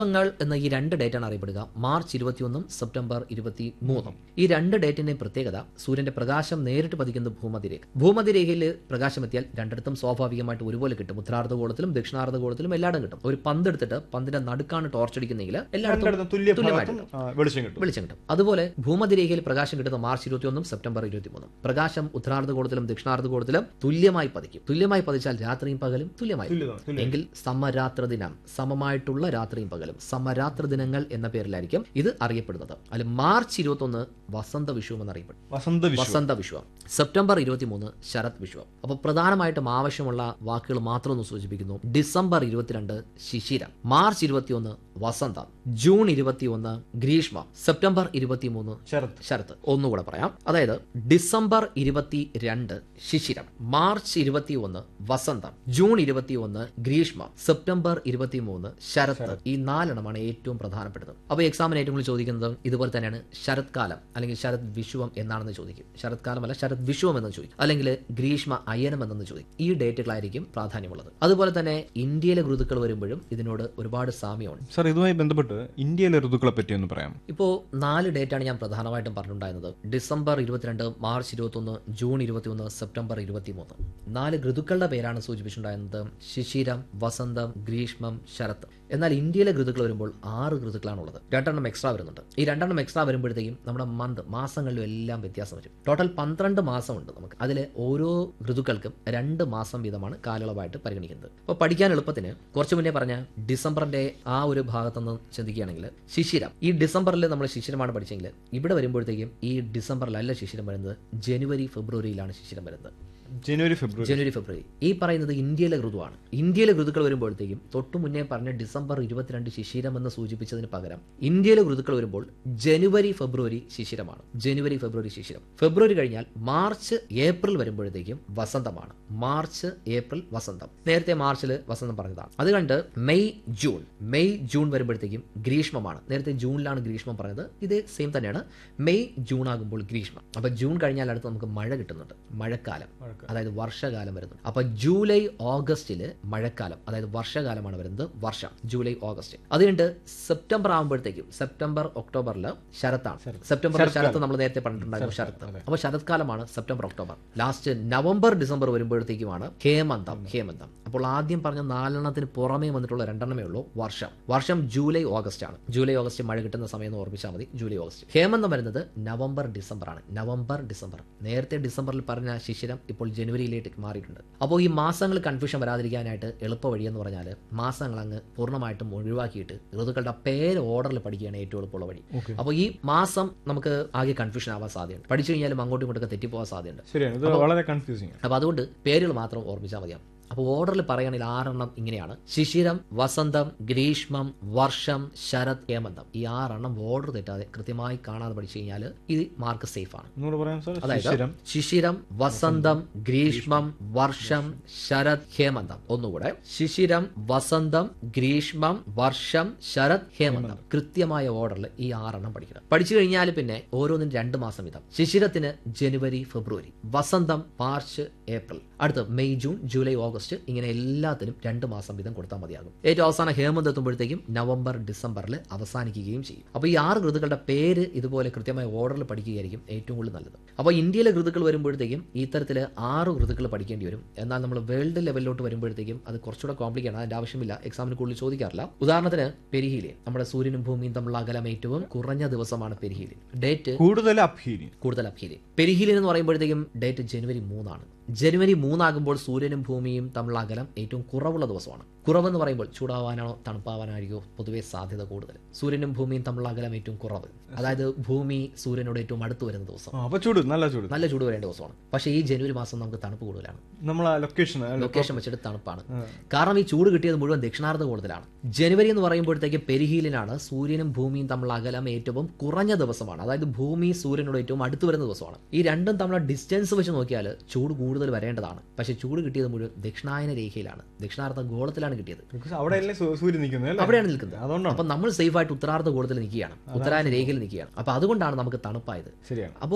ങ്ങൾ എന്ന ഈ രണ്ട് ഡേറ്റാണ് അറിയപ്പെടുക മാർച്ച് ഇരുപത്തിയൊന്നും സെപ്റ്റംബർ ഇരുപത്തി മൂന്നും ഈ രണ്ട് ഡേറ്റിന്റെയും പ്രത്യേകത സൂര്യന്റെ പ്രകാശം നേരിട്ട് പതിക്കുന്ന ഭൂമധ്യരേഖ ഭൂമധ്യരേഖയിൽ പ്രകാശം എത്തിയാൽ രണ്ടിടത്തും സ്വാഭാവികമായിട്ട് ഒരുപോലെ കിട്ടും ഉത്തരാർദ്ധഗോളത്തിലും ദക്ഷിണാർദ്ധഗോളത്തിലും എല്ലായിടും കിട്ടും ഒരു പന്ത് എടുത്തിട്ട് പന്തിന്റെ നടുക്കാണ് ടോർച്ച് അടിക്കുന്നെങ്കിൽ എല്ലായിടത്തും രണ്ടിടത്തും തുല്യ തുല്യമായിട്ട് ഭാഗത്തും ആ, വെളിച്ചം കിട്ടും വെളിച്ചം കിട്ടും അതുപോലെ ഭൂമധ്യരേഖയിൽ പ്രകാശം കിട്ടുന്ന മാർച്ച് ഇരുപത്തിയൊന്നും സെപ്റ്റംബർ ഇരുപത്തിമൂന്നും പ്രകാശം ഉത്തരാർദ്ധഗോളത്തിലും ദക്ഷിണാർദ്ധഗോളത്തിലും തുല്യമായി പതിക്കും തുല്യമായി പതിച്ചാൽ രാത്രിയും പകലും തുല്യമായി തുല്യത തുല്യ എങ്കിൽ സമരാത്ര ദിനം സമമായിട്ടുള്ള രാത്രിയും പകലും സമരാത്ര ദിനങ്ങൾ എന്ന പേരിലായിരിക്കും ഇത് അറിയപ്പെടുന്നത് അതിൽ മാർച്ച് ഇരുപത്തൊന്ന് വസന്ത വിഷുവും എന്നറിയപ്പെടും വസന്ത വിഷു വസന്ത വിഷുവം സെപ്റ്റംബർ ഇരുപത്തിമൂന്ന് ശരത് വിഷുവം അപ്പോൾ പ്രധാനമായിട്ടും ആവശ്യമുള്ള വാക്കുകൾ മാത്രം ഒന്ന് സൂചിപ്പിക്കുന്നു ഡിസംബർ ഇരുപത്തിരണ്ട് ശിശിരം മാർച്ച് ഇരുപത്തിയൊന്ന് വസന്തം ജൂൺ ഇരുപത്തിയൊന്ന് ഗ്രീഷ്മം സെപ്റ്റംബർ ഇരുപത്തിമൂന്ന് ശരത് ശരത്ത് ഒന്നുകൂടെ പറയാം അതായത് ഡിസംബർ ഇരുപത്തി രണ്ട് ശിശിരം മാർച്ച് ഇരുപത്തി ഒന്ന് വസന്തം ജൂൺ ഇരുപത്തി ഒന്ന് ഗ്രീഷ്മം സെപ്റ്റംബർ ഇരുപത്തി മൂന്ന് ശരത്ത് ഈ നാലെണ്ണമാണ് ഏറ്റവും പ്രധാനപ്പെട്ടത് അപ്പോൾ എക്സാമിന് ഏറ്റവും കൂടുതൽ ചോദിക്കുന്നത് ഇതുപോലെ തന്നെയാണ് ശരത്കാലം അല്ലെങ്കിൽ ശരത് വിഷുവം എന്നാണെന്ന് ചോദിക്കും ശരത്കാലമല്ല ശരത് വിഷുവം എന്ന് ചോദിക്കും അല്ലെങ്കിൽ ഗ്രീഷ്മ അയനം എന്നെന്ന് ചോദിക്കും ഈ ഡേറ്റുകളായിരിക്കും പ്രാധാന്യമുള്ളത് അതുപോലെ തന്നെ ഇന്ത്യയിലെ ഋതുക്കൾ വരുമ്പോഴും ഇതിനോട് ഒരുപാട് സാമ്യമുണ്ട് സാർ ഇതുമായി ബന്ധപ്പെട്ട് ഇന്ത്യയിലെ ഋതുക്കളെ പറ്റി ഒന്ന് പറയാം ഇപ്പോൾ നാല് ഡേറ്റാണ് ഞാൻ പ്രധാനമായിട്ടും പറഞ്ഞിട്ടുണ്ടായിരുന്നത് ഡിസംബർ ഇരുപത്തിരണ്ട് മാർച്ച് ഇരുപത്തൊന്ന് ജൂൺ ഇരുപത്തിയൊന്ന് സെപ്റ്റംബർ ഇരുപത്തിമൂന്ന് നാല് ഋതുക്കളുടെ പേരാണ് സൂചിപ്പിച്ചിട്ടുണ്ടായിരുന്നത് ശിശിരം വസന്തം ഗ്രീഷ്മം ശരത്ത് എന്നാൽ ഇന്ത്യയിലെ ഋതുക്കൾ വരുമ്പോൾ ആറ് ഋതുക്കളാണുള്ളത് രണ്ടെണ്ണം എക്സ്ട്രാ വരുന്നുണ്ട് ഈ രണ്ടെണ്ണം എക്സ്ട്രാ വരുമ്പോഴത്തേക്കും നമ്മുടെ മന്ത് മാസങ്ങളിലും എല്ലാം വ്യത്യാസം വരും ടോട്ടൽ പന്ത്രണ്ട് മാസമുണ്ട് നമുക്ക് അതിൽ ഓരോ ഋതുക്കൾക്കും രണ്ട് മാസം വീതമാണ് കാലയളവായിട്ട് പരിഗണിക്കുന്നത് അപ്പോൾ പഠിക്കാൻ എളുപ്പത്തിന് കുറച്ച് മുന്നേ പറഞ്ഞ ഡിസംബറിന്റെ ആ ഒരു ഭാഗത്തുനിന്ന് ചിന്തിക്കുകയാണെങ്കിൽ ശിശിരം ഈ ഡിസംബറിൽ നമ്മൾ ശിശിരമാണ് പഠിച്ചെങ്കിൽ ഇവിടെ വരുമ്പോഴത്തേക്കും ഈ ഡിസംബറിലല്ല ശിശിരം വരുന്നത് ജനുവരി ഫെബ്രുവരിയിലാണ് ശിശിരം വരുന്നത് ജനുവരി ഫെബ്രുവരി ജനുവരി ഫെബ്രുവരി ഈ പറയുന്നത് ഇന്ത്യയിലെ ഋതുവാണ് ഇന്ത്യയിലെ ഋതുക്കൾ വരുമ്പോഴത്തേക്കും തൊട്ടു മുന്നേ പറഞ്ഞ ഡിസംബർ ഇരുപത്തിരണ്ട് ശിശിരം എന്ന് സൂചിപ്പിച്ചതിന് പകരം ഇന്ത്യയിലെ ഋതുക്കൾ വരുമ്പോൾ ജനുവരി ഫെബ്രുവരി ശിശിരമാണ് ജനുവരി ഫെബ്രുവരി ശിശിരം ഫെബ്രുവരി കഴിഞ്ഞാൽ മാർച്ച് ഏപ്രിൽ വരുമ്പോഴത്തേക്കും വസന്തമാണ് മാർച്ച് ഏപ്രിൽ വസന്തം നേരത്തെ മാർച്ചിൽ വസന്തം പറഞ്ഞതാണ് അത് കണ്ട് മെയ് ജൂൺ മെയ് ജൂൺ വരുമ്പോഴത്തേക്കും ഗ്രീഷ്മമാണ് നേരത്തെ ജൂണിലാണ് ഗ്രീഷ്മം പറഞ്ഞത് ഇത് സെയിം തന്നെയാണ് മെയ് ജൂൺ ആകുമ്പോൾ ഗ്രീഷ്മം അപ്പൊ ജൂൺ കഴിഞ്ഞാൽ അടുത്ത് നമുക്ക് മഴ കിട്ടുന്നുണ്ട് മഴക്കാലം അതായത് വർഷകാലം വരുന്നു അപ്പൊ ജൂലൈ ഓഗസ്റ്റില് മഴക്കാലം അതായത് വർഷകാലമാണ് വരുന്നത് വർഷം ജൂലൈ ഓഗസ്റ്റ് അത് കഴിഞ്ഞിട്ട് സെപ്റ്റംബർ ആകുമ്പോഴത്തേക്കും സെപ്റ്റംബർ ഒക്ടോബറിൽ ശരത്താണ് സെപ്റ്റംബർ ശരത്ത് നമ്മൾ നേരത്തെ പറഞ്ഞിട്ടുണ്ടായിരുന്നു ശരത്ത് അപ്പൊ ശരത്കാലമാണ് September October last November December വരുമ്പോഴത്തേക്കുമാണ് ഹേമന്തം ഹേമന്തം അപ്പോൾ ആദ്യം പറഞ്ഞ നാലെണ്ണത്തിന് പുറമേ വന്നിട്ടുള്ള രണ്ടെണ്ണമേ ഉള്ളൂ വർഷം വർഷം ജൂലൈ ഓഗസ്റ്റ് ആണ് ജൂലൈ ഓഗസ്റ്റ് മഴ കിട്ടുന്ന സമയം എന്ന് ഓർമ്മിച്ചാൽ മതി ജൂലൈ ഓഗസ്റ്റ് ഹേമന്തം വരുന്നത് നവംബർ ഡിസംബർ ആണ് നവംബർ ഡിസംബർ നേരത്തെ ഡിസംബറിൽ പറഞ്ഞ ശിശിരം ഇപ്പോൾ ജനുവരിയിലേക്ക് മാറിയിട്ടുണ്ട് അപ്പോൾ ഈ മാസങ്ങൾ കൺഫ്യൂഷൻ വരാതിരിക്കാനായിട്ട് എളുപ്പ വഴി എന്ന് പറഞ്ഞാൽ മാസങ്ങൾ അങ്ങ് പൂർണ്ണമായിട്ടും ഒഴിവാക്കിയിട്ട് ഋതുക്കളുടെ പേര് ഓർഡറിൽ പഠിക്കുകയാണ് ഏറ്റവും എളുപ്പമുള്ള വഴി അപ്പോൾ ഈ മാസം നമുക്ക് ആകെ കൺഫ്യൂഷൻ ആവാൻ സാധ്യതയുണ്ട് പഠിച്ചു കഴിഞ്ഞാലും അങ്ങോട്ടും ഇങ്ങോട്ടൊക്കെ തെറ്റിപ്പോകാൻ സാധ്യതയുണ്ട് ശരിയാണ് ഇത് വളരെ കൺഫ്യൂസിങ് അപ്പോൾ അതുകൊണ്ട് പേരുകൾ മാത്രം ഓർമ്മിച്ചാൽ മതിയാവും അപ്പോൾ ഓർഡറിൽ പറയുകയാണെങ്കിൽ ആറെണ്ണം ഇങ്ങനെയാണ് ശിശിരം വസന്തം ഗ്രീഷ്മം വർഷം ശരത് ഹേമന്തം ഈ ആറെണ്ണം ഓർഡർ തെറ്റാതെ കൃത്യമായി കാണാതെ പഠിച്ചു കഴിഞ്ഞാൽ ഇത് മാർക്ക് സേഫ് ആണ് ഒന്നുകൂടെ പറയാം സാർ അതായത് ശിശിരം ശിശിരം വസന്തം ഗ്രീഷ്മം വർഷം ശരത് ഹേമന്തം ഒന്നുകൂടെ ശിശിരം വസന്തം ഗ്രീഷ്മം വർഷം ശരത് ഹേമന്തം കൃത്യമായ ഓർഡറിൽ ഈ ആറെണ്ണം പഠിക്കണം പഠിച്ചു കഴിഞ്ഞാൽ പിന്നെ ഓരോന്നിനും രണ്ട് മാസം വീതം ശിശിരത്തിന് ജനുവരി ഫെബ്രുവരി വസന്തം മാർച്ച് ഏപ്രിൽ അടുത്ത് മെയ് ജൂൺ ജൂലൈ ഓഗസ്റ്റ് ഇങ്ങനെ എല്ലാത്തിനും രണ്ട് മാസം വീതം കൊടുത്താൽ മതിയാകും ഏറ്റവും അവസാനം ഹേമന്ത് എത്തുമ്പോഴത്തേക്കും നവംബർ ഡിസംബറിൽ അവസാനിക്കുകയും ചെയ്യും അപ്പോൾ ഈ ആറ് ഋതുക്കളുടെ പേര് ഇതുപോലെ കൃത്യമായ ഓർഡറിൽ പഠിക്കുകയായിരിക്കും ഏറ്റവും കൂടുതൽ നല്ലത് അപ്പോൾ ഇന്ത്യയിലെ ഋതുക്കൾ വരുമ്പോഴത്തേക്കും ഇത്തരത്തിൽ ആറ് ഋതുക്കൾ പഠിക്കേണ്ടി വരും എന്നാൽ നമ്മൾ വേൾഡ് ലെവലിലോട്ട് വരുമ്പോഴത്തേക്കും അത് കുറച്ചുകൂടെ കോംപ്ലിക്കേറ്റ് ആണ് അതിന്റെ ആവശ്യമില്ല എക്സാമിന് കൂടുതൽ ചോദിക്കാറില്ല ഉദാഹരണത്തിന് പെരിഹീലി നമ്മുടെ സൂര്യനും ഭൂമിയും തമ്മിലുള്ള അകലം ഏറ്റവും കുറഞ്ഞ ദിവസമാണ് പെരിഹീലി ഡേറ്റ് കൂടുതൽ അപ്ഹീലി കൂടുതൽ അപ്പീല് പെരിഹീലിൻ എന്ന് പറയുമ്പോഴത്തേക്കും ഡേറ്റ് ജനുവരി മൂന്നാണ് ജനുവരി മൂന്നാകുമ്പോൾ സൂര്യനും ഭൂമിയും തമ്മിലുള്ള അകലം ഏറ്റവും കുറവുള്ള ദിവസമാണ് കുറവെന്ന് പറയുമ്പോൾ ചൂടാവാനാണോ തണുപ്പാവാനായിരിക്കോ പൊതുവെ സാധ്യത കൂടുതൽ സൂര്യനും ഭൂമിയും തമ്മിലുള്ള അകലം ഏറ്റവും കുറവ് അതായത് ഭൂമി സൂര്യനോട് ഏറ്റവും അടുത്ത് വരുന്ന ദിവസം അപ്പൊ ചൂട് നല്ല ചൂട് നല്ല ചൂട് വരേണ്ട ദിവസമാണ് പക്ഷേ ഈ ജനുവരി മാസം നമുക്ക് തണുപ്പ് കൂടുതലാണ് നമ്മളെ ലൊക്കേഷൻ ലൊക്കേഷൻ വെച്ചിട്ട് തണുപ്പാണ് കാരണം ഈ ചൂട് കിട്ടിയത് മുഴുവൻ ദക്ഷിണാർദ്ധ കൂടുതലാണ് ജനുവരി എന്ന് പറയുമ്പോഴത്തേക്ക് പെരിഹീലിനാണ് സൂര്യനും ഭൂമിയും തമ്മിലുള്ള അകലം ഏറ്റവും കുറഞ്ഞ ദിവസമാണ് അതായത് ഭൂമി സൂര്യനോട് ഏറ്റവും അടുത്ത് വരുന്ന ദിവസമാണ് ഈ രണ്ടും തമ്മിലുള്ള ഡിസ്റ്റൻസ് വെച്ച് നോക്കിയാൽ ചൂട് കൂടുതൽ വരേണ്ടതാണ് പക്ഷേ ചൂട് കിട്ടിയത് മുഴുവൻ ദക്ഷിണായന രേഖയിലാണ് ദക്ഷിണാർദ്ധ ഗോളത്തിലാണ് കിട്ടിയത് അവിടെ അല്ലേ സൂ- സൂര്യൻ നിൽക്കുന്നത് അല്ലേ അവിടെയാണ് നിൽക്കുന്നത് അതുകൊണ്ടാണ് അപ്പൊ നമ്മൾ സേഫ് ആയിട്ട് ഉത്തരാർദ്ധ ഗോളത്തിൽ നിൽക്കുകയാണ് ഉത്തരായന രേഖയിൽ നിൽക്കുകയാണ് അപ്പൊ അതുകൊണ്ടാണ് നമുക്ക് തണുപ്പായത് ശരിയാണ് അപ്പോൾ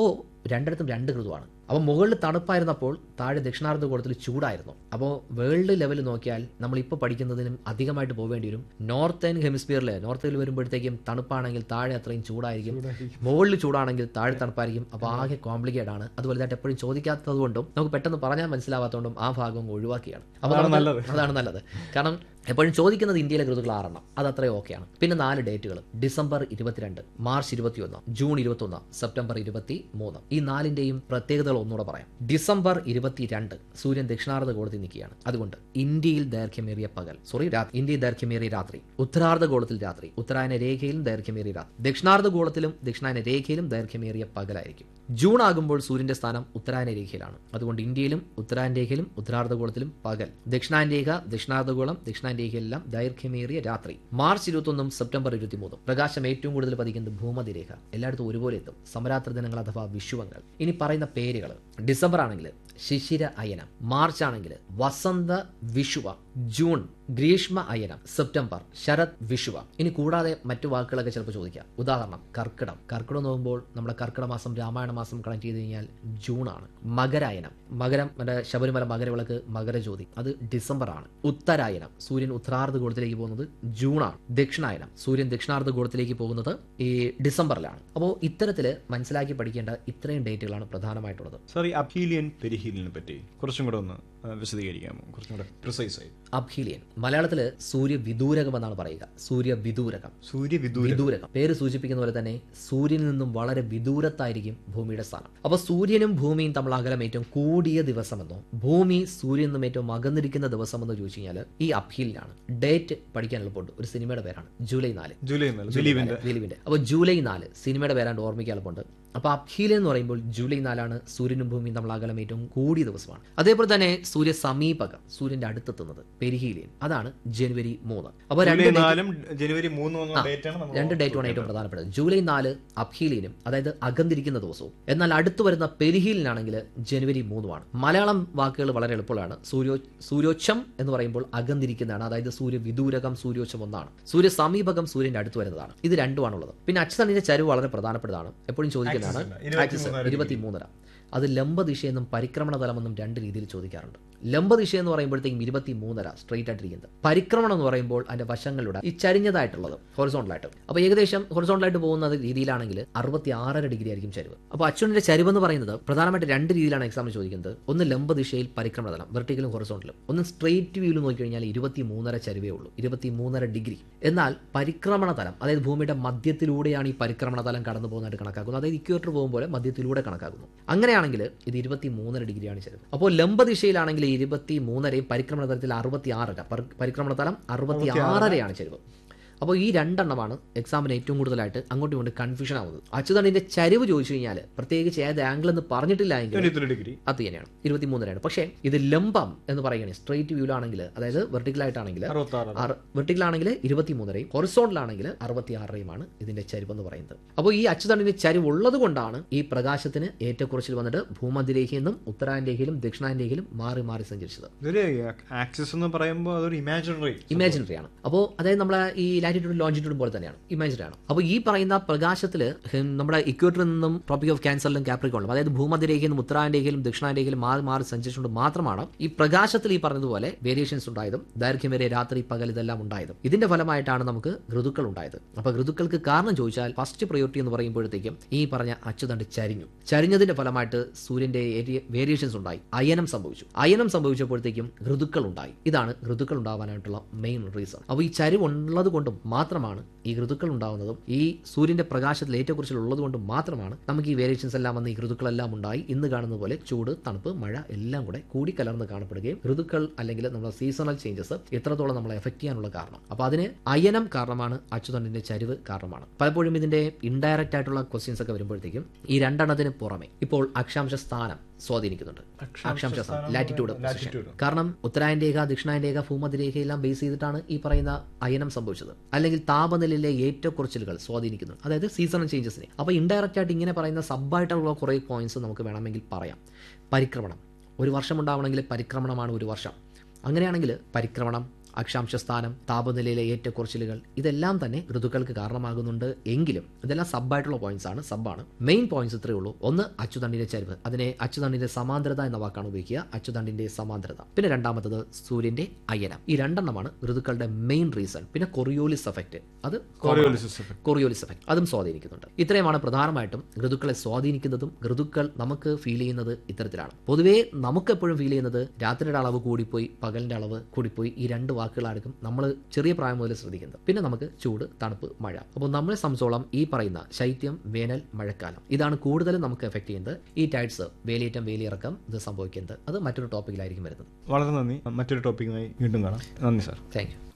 രണ്ടിടത്തും രണ്ട് ഋതുവാണ് അപ്പോൾ മുകളിൽ തണുപ്പായിരുന്നപ്പോൾ താഴെ ദക്ഷിണാർദ്ധഗോളത്തിൽ ചൂടായിരുന്നു അപ്പോൾ വേൾഡ് ലെവൽ നോക്കിയാൽ നമ്മൾ ഇപ്പോൾ പഠിക്കുന്നതിനും അധികമായിട്ട് പോവേണ്ടി വരും നോർത്തേൺ ഹെമിസ്ഫിയറിൽ നോർത്തിൽ വരുമ്പോഴത്തേക്കും തണുപ്പാണെങ്കിൽ താഴെ അത്രയും ചൂടായിരിക്കും മുകളിൽ ചൂടാണെങ്കിൽ താഴെ തണുപ്പായിരിക്കും അപ്പോൾ ആകെ കോംപ്ലിക്കേറ്റ് ആണ് അതുപോലെ തന്നെ എപ്പോഴും ചോദിക്കാത്തത് കൊണ്ടും നമുക്ക് പെട്ടെന്ന് പറഞ്ഞാൽ മനസ്സിലാവാത്തതുകൊണ്ടും ആ ഭാഗം അങ്ങ് ഒഴിവാക്കിയാണ് അപ്പോൾ അതാണ് നമുക്ക് നല്ലത്. അതാണ് നല്ലത് കാരണം എപ്പോഴും ചോദിക്കുന്നത് ഇന്ത്യയിലെ ഋതുക്കൾ ആറെണ്ണം അത് അത്രയും ഓക്കെയാണ് പിന്നെ നാല് ഡേറ്റുകൾ ഡിസംബർ ഇരുപത്തിരണ്ട് മാർച്ച് ഇരുപത്തിയൊന്ന് ജൂൺ ഇരുപത്തൊന്ന് സെപ്റ്റംബർ ഇരുപത്തി മൂന്ന് ഈ നാലിന്റെയും പ്രത്യേകതകൾ ഒന്നുകൂടെ പറയാം ഡിസംബർ ഇരുപത്തിരണ്ട് സൂര്യൻ ദക്ഷിണാർദ്ധ ഗോളത്തിൽ നിൽക്കുകയാണ് അതുകൊണ്ട് ഇന്ത്യയിൽ ദൈർഘ്യമേറിയ പകൽ സോറി രാത്രി ഇന്ത്യയിൽ ദൈർഘ്യമേറിയ രാത്രി ഉത്തരാർദ്ധ ഗോളത്തിൽ രാത്രി ഉത്തരായന രേഖയിലും ദൈർഘ്യമേറിയ രാത്രി ദക്ഷിണാർദ്ധ ഗോളത്തിലും ദക്ഷിണായന രേഖയിലും ദൈർഘ്യമേറിയ പകലായിരിക്കും ജൂൺ ആകുമ്പോൾ സൂര്യന്റെ സ്ഥാനം ഉത്തരായന രേഖയിലാണ് അതുകൊണ്ട് ഇന്ത്യയിലും ഉത്തരായന രേഖയിലും ഉത്തരാർദ്ധഗോളത്തിലും പകൽ ദക്ഷിണായന രേഖ ദക്ഷിണാർദ്ധഗോളം ദക്ഷിണായന രേഖയിലെല്ലാം ദൈർഘ്യമേറിയ രാത്രി മാർച്ച് ഇരുപത്തൊന്നും സെപ്റ്റംബർ ഇരുപത്തിമൂന്നും പ്രകാശം ഏറ്റവും കൂടുതൽ പതിക്കുന്നത് ഭൂമധ്യ രേഖ എല്ലായിടത്തും ഒരുപോലെ എത്തും സമരാത്ര ദിനങ്ങൾ അഥവാ വിഷുവങ്ങൾ ഇനി പറയുന്ന പേരുകൾ ഡിസംബർ ആണെങ്കിൽ ശിശിര അയനം മാർച്ച് ആണെങ്കിൽ വസന്ത വിഷുവ ജൂൺ ഗ്രീഷ്മ അയനം സെപ്റ്റംബർ ശരത് വിഷുവ ഇനി കൂടാതെ മറ്റു വാക്കുകളൊക്കെ ചിലപ്പോൾ ചോദിക്കാം ഉദാഹരണം കർക്കിടം കർക്കിടം നോക്കുമ്പോൾ നമ്മുടെ കർക്കിട മാസം രാമായണ മാസം കണക്ട് ചെയ്ത് കഴിഞ്ഞാൽ ജൂൺ ആണ് മകരായനം മകരം മറ്റേ ശബരിമല മകരവിളക്ക് മകരജ്യോതി അത് ഡിസംബർ ആണ് ഉത്തരായനം സൂര്യൻ ഉത്തരാർദ്ധ ഗോളത്തിലേക്ക് പോകുന്നത് ജൂൺ ആണ് ദക്ഷിണായനം സൂര്യൻ ദക്ഷിണാർദ്ധ ഗോളത്തിലേക്ക് പോകുന്നത് ഈ ഡിസംബറിലാണ് അപ്പോൾ ഇത്തരത്തിൽ മനസ്സിലാക്കി പഠിക്കേണ്ട ഇത്രയും ഡേറ്റുകളാണ് പ്രധാനമായിട്ടുള്ളത് സാർ ഈ അഭീലിയൻ പെരിഹീലിനെ പറ്റി കുറച്ചും കൂടെ ഒന്ന് ആ, വിശദീകരിക്കാമോ കുറച്ചും കൂടെ പ്രിസൈസ് ആയി അബ്ഹീലിയൻ മലയാളത്തിൽ സൂര്യ വിദൂരകം എന്നാണ് പറയുക സൂര്യ വിദൂരകം സൂര്യ വിദൂര വിദൂരകം പേര് സൂചിപ്പിക്കുന്ന പോലെ തന്നെ സൂര്യനിൽ നിന്നും വളരെ വിദൂരത്തായിരിക്കും ഭൂമിയുടെ സ്ഥാനം അപ്പൊ സൂര്യനും ഭൂമിയും തമ്മിൽ അകലം ഏറ്റവും കൂടിയ ദിവസമെന്നോ ഭൂമി സൂര്യനിൽ നിന്നും ഏറ്റവും അകന്നിരിക്കുന്ന ദിവസമെന്നോ ചോദിച്ചു കഴിഞ്ഞാൽ ഈ അഭീലിനാണ് ഡേറ്റ് പഠിക്കാൻ എളുപ്പമുണ്ട് ഒരു സിനിമയുടെ പേരാണ് ജൂലൈ നാല് ജൂലൈ എന്നല്ല ദിലീപിന്റെ ദിലീപിന്റെ അപ്പോൾ ജൂലൈ നാല് സിനിമയുടെ പേരാണ്ട് ഓർമ്മിക്കാൻ എളുപ്പമുണ്ട് അപ്പോൾ അബ്ഹീൽ എന്ന് പറയുമ്പോൾ ജൂലൈ നാലാണ് സൂര്യനും ഭൂമിയും തമ്മിൽ അകലം ഏറ്റവും കൂടിയ ദിവസമാണ് അതേപോലെ തന്നെ സൂര്യ സമീപകം സൂര്യന്റെ അടുത്തെത്തുന്നത് പെരിഹീലിയൻ അതാണ് ജനുവരി മൂന്ന് അപ്പോൾ രണ്ട് ജൂലൈ നാലും ജനുവരി മൂന്നും എന്ന ഡേറ്റ് ആണ് നമ്മൾ രണ്ട് ഡേറ്റുമാണ് ഏറ്റവും പ്രധാനപ്പെട്ടത് ജൂലൈ നാല് അബ്ഹീലിനും അതായത് അകന്നിരിക്കുന്ന ദിവസവും എന്നാൽ അടുത്ത് വരുന്ന പെരിഹീലിനാണെങ്കിൽ ജനുവരി മൂന്നുമാണ് മലയാളം വാക്കുകൾ വളരെ എളുപ്പമുള്ളതാണ് സൂര്യോ സൂര്യോച്ഛം എന്ന് പറയുമ്പോൾ അകന്നിരിക്കുന്നതാണ് അതായത് സൂര്യ വിദൂരകം സൂര്യോച്ഛം ഒന്നാണ് സൂര്യ സമീപകം സൂര്യന്റെ അടുത്ത് വരുന്നതാണ് ഇത് രണ്ടുമാണുള്ളത് പിന്നെ അച്ഛതണ്ണിന്റെ ചരിവ് വളരെ പ്രധാനപ്പെട്ടതാണ് എപ്പോഴും ചോദിക്കുന്നതാണ് ഇരുപത്തിമൂന്നര ആക്സിസ് ഇരുപത്തിമൂന്നര അത് ലംബദിശയെന്നും പരിക്രമണ തലമെന്നും രണ്ട് രീതിയിൽ ചോദിക്കാറുണ്ട് ലംബദിശ എന്ന് പറയുമ്പോഴത്തേക്കും ഇരുപത്തി മൂന്നര സ്ട്രെയിറ്റ് ആയിട്ടിരിക്കുന്നത് പരിക്രമണം എന്ന് പറയുമ്പോൾ അതിന്റെ വശങ്ങളുടെ ഈ ചരിഞ്ഞതായിട്ടുള്ളത് ഹൊറിസോണ്ടലായിട്ട് അപ്പോൾ ഏകദേശം ഹൊറിസോണ്ടലായിട്ട് പോകുന്ന രീതിയിലാണെങ്കിൽ അറുപത്തി ആറര ഡിഗ്രി ആയിരിക്കും ചരിവ് അപ്പോൾ അച്ഛൻ്റെ ചരിവ് എന്ന് പറയുന്നത് പ്രധാനമായിട്ട് രണ്ട് രീതിയിലാണ് എക്സാമിൽ ചോദിക്കുന്നത് ഒന്ന് ലംബദിശയിൽ പരിക്രമണ തലം വെർട്ടിക്കലും ഹൊറിസോണ്ടലും ഒന്ന് സ്ട്രെയിറ്റ് വ്യൂവിൽ നോക്കിക്കഴിഞ്ഞാൽ ഇരുപത്തി മൂന്നര ചരിവേ ഉള്ളൂ ഇരുപത്തി മൂന്നര ഡിഗ്രി എന്നാൽ പരിക്രമണ തലം അതായത് ഭൂമിയുടെ മധ്യത്തിലൂടെയാണ് ഈ പരിക്രമണ തലം കടന്നു പോകുന്നതായിട്ട് കണക്കാക്കുന്നത് അതായത് ഇക്വേറ്റർ പോകുമ്പോൾ മധ്യത്തിലൂടെ കണക്കാക്കുന്നു അങ്ങനെയാണെങ്കിൽ ഇത് ഇരുപത്തി മൂന്നര ഡിഗ്രിയാണ് ചരിവ് അപ്പോൾ ലംബദിശയിലാണെങ്കിൽ ഇരുപത്തി മൂന്നരയും പരിക്രമണ തലത്തിൽ അറുപത്തി ആറര പരിക്രമണ തലം അറുപത്തി ആറരയാണ് ചരിവ് അപ്പോൾ ഈ രണ്ടെണ്ണമാണ് എക്സാമിന് ഏറ്റവും കൂടുതലായിട്ട് അങ്ങോട്ടും ഇങ്ങോട്ടും കൺഫ്യൂഷൻ ആവുന്നത് അച്യുതണ്ണിന്റെ ചരിവ് ചോദിച്ചു കഴിഞ്ഞാൽ പ്രത്യേകിച്ച് ഏത് ആംഗിൾ എന്ന് പറഞ്ഞിട്ടില്ല എങ്കിൽ ട്വന്റി ത്രീ ഡിഗ്രി അത് തന്നെയാണ് ഇരുപത്തിമൂന്നരയാണ് പക്ഷേ ഇത് ലംബം എന്ന് പറയുകയാണ് സ്ട്രെയിറ്റ് വ്യൂലാണെങ്കിൽ അതായത് വെർട്ടിക്കലായിട്ടാണെങ്കിൽ അറുപത്തി ആറ് വെർട്ടിക്കലാണെങ്കിൽ ഇരുപത്തിമൂന്നരയും ഹൊറിസോണ്ടലാണെങ്കിൽ അറുപത്തി ആറരയുമാണ് ഇതിന്റെ ചരിവ് എന്ന് പറയുന്നത് അപ്പോൾ ഈ അച്ചുതണ്ടിന്റെ ചരിവ് ഉള്ളത് കൊണ്ടാണ് ഈ പ്രകാശത്തിന് ഏറ്റക്കുറച്ചിൽ വന്നിട്ട് ഭൂമധ്യരേഖയിൽ നിന്നും ഉത്തരായൻ രേഖയിലും ദക്ഷിണായൻ രേഖയിലും മാറി മാറി സഞ്ചരിച്ചത് ഇതൊരു ആക്സിസ് എന്ന് പറയുമ്പോൾ അതൊരു ഇമാജിനറി ഇമാജിനറി ആണ് അപ്പോൾ അതായത് നമ്മളെ ഈ ലാറ്റിറ്റ്യൂഡും ലോഞ്ചിറ്റ്യൂഡും പോലെ തന്നെയാണ് ഇമാജിനറി ആണ് അപ്പോൾ ഈ പറയുന്ന പ്രകാശത്തിൽ നമ്മുടെ ഇക്വേറ്ററിൽ നിന്നും ട്രോപ്പിക് ഓഫ് ക്യാൻസറിലും കാപ്രിക്കോണിലും അതായത് ഭൂമധ്യരേഖയിൽ നിന്നും ഉത്തരായൻ രേഖയിലും ദക്ഷിണായൻ രേഖയിലും മാറി മാറി സഞ്ചരിച്ചുകൊണ്ട് മാത്രമാണ് ഈ പ്രകാശത്തിൽ ഈ പറഞ്ഞതുപോലെ വേരിയേഷൻസ് ഉണ്ടായതും ദൈർഘ്യമേറിയ രാത്രി പകൽ ഇതെല്ലാം ഉണ്ടായതും ഇതിന്റെ ഫലമായിട്ടാണ് നമുക്ക് ഋതുക്കൾ ഉണ്ടായത് അപ്പോൾ ഋതുക്കൾക്ക് കാരണം ചോദിച്ചാൽ ഫസ്റ്റ് പ്രയോറിറ്റി എന്ന് പറയുമ്പോഴത്തേക്കും ഈ പറഞ്ഞ അച്ചുതണ്ട് ചരിഞ്ഞു ചരിഞ്ഞതിന്റെ ഫലമായിട്ട് സൂര്യന്റെ വേരിയേഷൻസ് ഉണ്ടായി അയനം സംഭവിച്ചു അയനം സംഭവിച്ചപ്പോഴത്തേക്കും ഋതുക്കൾ ഉണ്ടായി ഇതാണ് ഋതുക്കൾ ഉണ്ടാവാനായിട്ടുള്ള മെയിൻ റീസൺ അപ്പോൾ ഈ ചരിവ് ഉള്ളത് കൊണ്ടും മാത്രമാണ് ഈ ഋതുക്കൾ ഉണ്ടാവുന്നതും ഈ സൂര്യന്റെ പ്രകാശത്തിൽ ഏറ്റക്കുറിച്ചിൽ ഉള്ളത് കൊണ്ടും മാത്രമാണ് നമുക്ക് ഈ വേരിയേഷൻസ് എല്ലാം വന്ന് ഈ ഋതുക്കളെല്ലാം ഉണ്ടായി ഇന്ന് കാണുന്ന പോലെ ചൂട് തണുപ്പ് മഴ എല്ലാം കൂടെ കൂടിക്കലർന്ന് കാണപ്പെടുകയും ഋതുക്കൾ അല്ലെങ്കിൽ നമ്മുടെ സീസണൽ ചേഞ്ചസ് എത്രത്തോളം നമ്മളെ എഫക്ട് ചെയ്യാനുള്ള കാരണം അപ്പോൾ അതിന് അയനം കാരണമാണ് അച്ചുതണ്ടിന്റെ ചരിവ് കാരണമാണ് പലപ്പോഴും ഇതിന്റെ ഇൻഡയറക്റ്റ് ആയിട്ടുള്ള ക്വസ്റ്റ്യൻസ് ഒക്കെ വരുമ്പോഴത്തേക്കും ഈ രണ്ടെണ്ണത്തിന് പുറമെ ഇപ്പോൾ അക്ഷാംശ സ്ഥാനം സ്വാധീനിക്കുന്നുണ്ട് അക്ഷാംശ സ്ഥാനം ലാറ്റിറ്റ്യൂഡ് ലാറ്റിറ്റ്യൂഡ് കാരണം ഉത്തരായൻ രേഖ ദക്ഷിണായൻ രേഖ ഭൂമധ്യരേഖയെല്ലാം ബേസ് ചെയ്തിട്ടാണ് ഈ പറയുന്ന അയനം സംഭവിച്ചത് അല്ലെങ്കിൽ താപനിലയിലെ ഏറ്റക്കുറച്ചിലുകൾ സ്വാധീനിക്കുന്നു അതായത് സീസണൽ ചേഞ്ചസിനെ അപ്പോൾ ഇൻഡയറക്റ്റ് ആയിട്ട് ഇങ്ങനെ പറയുന്ന സബ്ബായിട്ടുള്ള കുറേ പോയിന്റ്സ് നമുക്ക് വേണമെങ്കിൽ പറയാം പരിക്രമണം ഒരു വർഷം ഉണ്ടാവണമെങ്കിൽ പരിക്രമണമാണ് ഒരു വർഷം അങ്ങനെയാണെങ്കിൽ പരിക്രമണം അക്ഷാംശ സ്ഥാനം താപനിലയിലെ ഏറ്റക്കുറച്ചിലുകൾ ഇതെല്ലാം തന്നെ ഋതുക്കൾക്ക് കാരണമാകുന്നുണ്ട് എങ്കിലും ഇതെല്ലാം സബായിട്ടുള്ള പോയിന്റ്സ് ആണ് സബ്ബാണ് മെയിൻ പോയിന്റ്സ് ഇത്രയേ ഉള്ളൂ ഒന്ന് അച്ചുതണ്ടിന്റെ ചരിവ് അതിനെ അച്ചുതണ്ടിന്റെ സമാന്തരത എന്ന വാക്കാണ് ഉപയോഗിക്കുക അച്ചുതണ്ടിന്റെ സമാന്തരത പിന്നെ രണ്ടാമത്തത് സൂര്യന്റെ അയനം ഈ രണ്ടെണ്ണമാണ് ഋതുക്കളുടെ മെയിൻ റീസൺ പിന്നെ കൊറിയോലിസ് എഫക്റ്റ് അത് Coriolis effect. കൊറിയോലിസ് എഫക്റ്റ് അതും സ്വാധീനിക്കുന്നുണ്ട് ഇത്രയുമാണ് പ്രധാനമായിട്ടും ഋതുക്കളെ സ്വാധീനിക്കുന്നതും ഋതുക്കൾ നമുക്ക് ഫീൽ ചെയ്യുന്നത് ഇത്തരത്തിലാണ് പൊതുവേ നമുക്ക് എപ്പോഴും ഫീൽ ചെയ്യുന്നത് രാത്രിയുടെ അളവ് കൂടിപ്പോയി പകലിന്റെ അളവ് കൂടിപ്പോയി ഈ രണ്ട് വാക്കുകളായിരിക്കും നമ്മൾ ചെറിയ പ്രായം മുതൽ ശ്രദ്ധിക്കുന്നത് പിന്നെ നമുക്ക് ചൂട് തണുപ്പ് മഴ അപ്പോൾ നമ്മളെ സംബന്ധിച്ചോളം ഈ പറയുന്ന ശൈത്യം വേനൽ മഴക്കാലം ഇതാണ് കൂടുതലും നമുക്ക് എഫക്ട് ചെയ്യുന്നത് ഈ ടൈഡ്സ് വേലിയേറ്റം വേലിയിറക്കം ഇത് സംഭവിക്കുന്നത് അത് മറ്റൊരു ടോപ്പിക്കിലായിരിക്കും വരുന്നത് വളരെ നന്ദി മറ്റൊരു ടോപ്പിക്കുമായി വീണ്ടും കാണാം നന്ദി സാർ താങ്ക് യു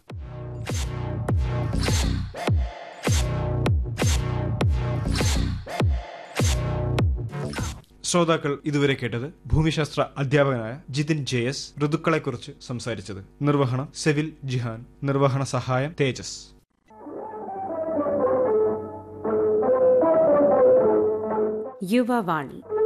ശ്രോതാക്കൾ ഇതുവരെ കേട്ടത് ഭൂമിശാസ്ത്ര അധ്യാപകനായ ജിതിൻ ജെ എസ് ഋതുക്കളെക്കുറിച്ച് സംസാരിച്ചത് നിർവഹണം സെവിൽ ജിഹാൻ നിർവഹണ സഹായം തേജസ് യുവവാണി